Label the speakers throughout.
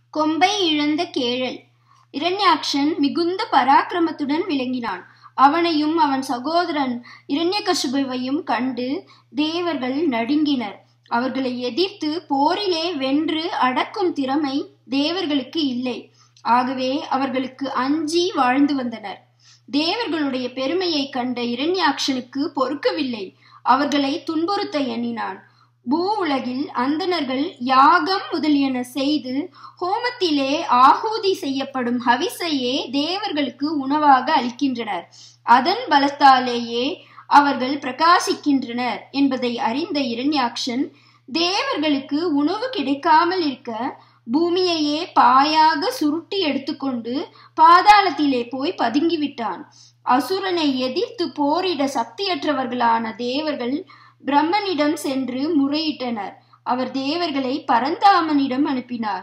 Speaker 1: கொம்பை இழந்த கேழல் இரண்யாக்ஷன் மிகுந்த பராக்கிரமத்துடன் விளங்கினான் அவனையும் அவன் சகோதரன் இரண்யகசுபுவையும் கண்டு தேவர்கள் நடுங்கினர் அவர்களை எதிர்த்து போரிலே வென்று அடக்கும் திறமை தேவர்களுக்கு இல்லை ஆகவே அவர்களுக்கு அஞ்சி வாழ்ந்து வந்தனர் தேவர்களுடைய பெருமையை கண்ட இரண்யாக்ஷனுக்கு பொறுக்கவில்லை அவர்களை துன்புறுத்த எண்ணினான் பூ உலகில் அந்தணர்கள் யாகம் முதலியன செய்து ஹோமத்திலே ஆகூதி செய்யப்படும் ஹவிசையே தேவர்களுக்கு உணவாக அளிக்கின்றனர் அதன் பலத்தாலேயே அவர்கள் பிரகாசிக்கின்றனர் என்பதை அறிந்த இரண்யாக்ஷன் தேவர்களுக்கு உணவு கிடைக்காமல் இருக்க பூமியையே பாயாக சுருட்டி எடுத்துக்கொண்டு பாதாளத்திலே போய் பதுங்கிவிட்டான் அசுரனை எதிர்த்து போரிட சக்தியற்றவர்களான தேவர்கள் பிரம்மனிடம் சென்று முறையிட்டனர் அவர் தேவர்களை பரந்தாமனிடம் அனுப்பினார்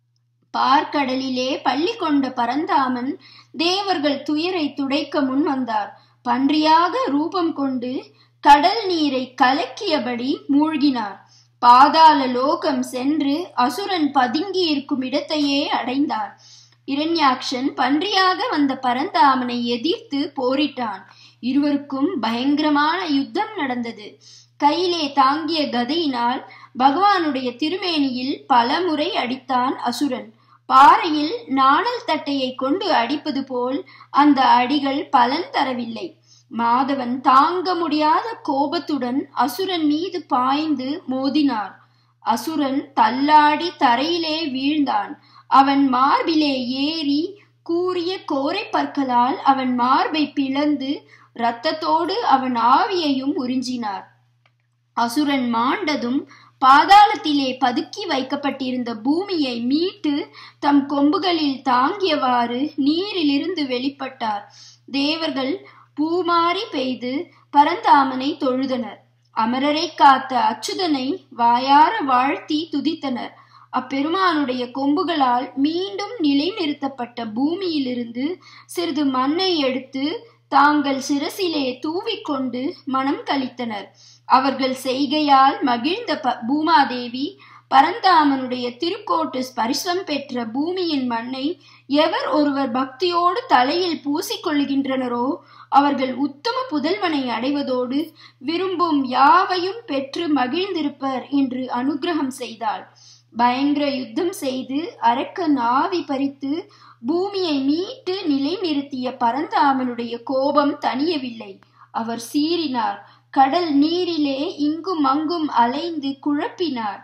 Speaker 1: பார்க்கடலிலே பள்ளி கொண்ட பரந்தாமன் தேவர்கள் துயரை துடைக்க முன் வந்தார் பன்றியாக ரூபம் கொண்டு கடல் நீரை கலக்கியபடி மூழ்கினார் பாதாள லோகம் சென்று அசுரன் பதுங்கி இருக்கும் இடத்தையே அடைந்தார் இரண்யாக்ஷன் பன்றியாக வந்த பரந்தாமனை எதிர்த்து போரிட்டான் இருவருக்கும் பயங்கரமான யுத்தம் நடந்தது கையிலே தாங்கிய கதையினால் பகவானுடைய திருமேனியில் பல முறை அடித்தான் அசுரன் பாறையில் நாணல் தட்டையை கொண்டு அடிப்பது போல் அந்த அடிகள் பலன் தரவில்லை மாதவன் தாங்க முடியாத கோபத்துடன் அசுரன் மீது பாய்ந்து மோதினார் அசுரன் தள்ளாடி தரையிலே வீழ்ந்தான் அவன் மார்பிலே ஏறி கூறிய கோரை பற்களால் அவன் மார்பை பிளந்து இரத்தத்தோடு அவன் ஆவியையும் உறிஞ்சினார் அசுரன் மாண்டதும் பாதாளத்திலே பதுக்கி வைக்கப்பட்டிருந்த பூமியை மீட்டு தம் கொம்புகளில் தாங்கியவாறு நீரிலிருந்து வெளிப்பட்டார் தேவர்கள் பூமாரி பெய்து பரந்தாமனை தொழுதனர் அமரரை காத்த அச்சுதனை வாயார வாழ்த்தி துதித்தனர் அப்பெருமானுடைய கொம்புகளால் மீண்டும் நிலைநிறுத்தப்பட்ட பூமியிலிருந்து சிறிது மண்ணை எடுத்து தாங்கள் சிரசிலே தூவிக்கொண்டு மனம் கழித்தனர் அவர்கள் செய்கையால் மகிழ்ந்த ப பூமாதேவி பரந்தாமனுடைய திருக்கோட்டு ஸ்பரிசம் பெற்ற பூமியின் மண்ணை எவர் ஒருவர் பக்தியோடு தலையில் பூசிக்கொள்கின்றனரோ அவர்கள் உத்தம புதல்வனை அடைவதோடு விரும்பும் யாவையும் பெற்று மகிழ்ந்திருப்பர் என்று அனுகிரகம் செய்தாள் பயங்கர யுத்தம் செய்து அரக்கன் ஆவி பறித்து பூமியை மீட்டு நிலைநிறுத்திய பரந்தாமனுடைய கோபம் தணியவில்லை அவர் சீறினார் கடல் நீரிலே இங்கும் அங்கும் அலைந்து குழப்பினார்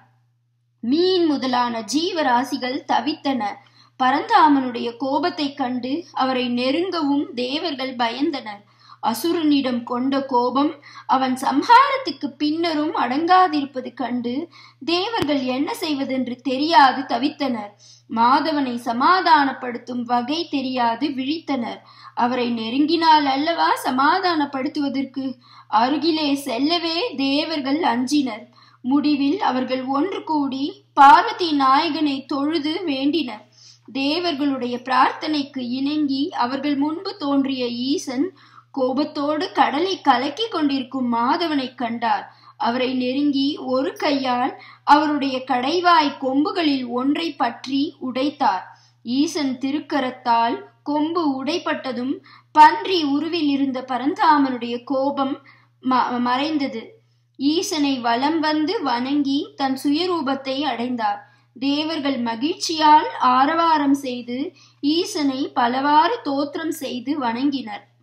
Speaker 1: மீன் முதலான ஜீவராசிகள் தவித்தன பரந்தாமனுடைய கோபத்தைக் கண்டு அவரை நெருங்கவும் தேவர்கள் பயந்தனர் அசுரனிடம் கொண்ட கோபம் அவன் சம்ஹாரத்துக்கு பின்னரும் அடங்காதிருப்பது கண்டு தேவர்கள் என்ன செய்வதென்று தெரியாது தவித்தனர் மாதவனை சமாதானப்படுத்தும் வகை தெரியாது விழித்தனர் அவரை நெருங்கினால் அல்லவா சமாதானப்படுத்துவதற்கு அருகிலே செல்லவே தேவர்கள் அஞ்சினர் முடிவில் அவர்கள் ஒன்று கூடி பார்வதி நாயகனை தொழுது வேண்டினர் தேவர்களுடைய பிரார்த்தனைக்கு இணங்கி அவர்கள் முன்பு தோன்றிய ஈசன் கோபத்தோடு கடலை கலக்கி கொண்டிருக்கும் மாதவனை கண்டார் அவரை நெருங்கி ஒரு கையால் அவருடைய கடைவாய் கொம்புகளில் ஒன்றை பற்றி உடைத்தார் ஈசன் திருக்கரத்தால் கொம்பு உடைப்பட்டதும் பன்றி உருவில் இருந்த பரந்தாமனுடைய கோபம் மறைந்தது ஈசனை வலம் வந்து வணங்கி தன் சுயரூபத்தை அடைந்தார் தேவர்கள் மகிழ்ச்சியால் ஆரவாரம் செய்து ஈசனை பலவாறு தோற்றம் செய்து வணங்கினர்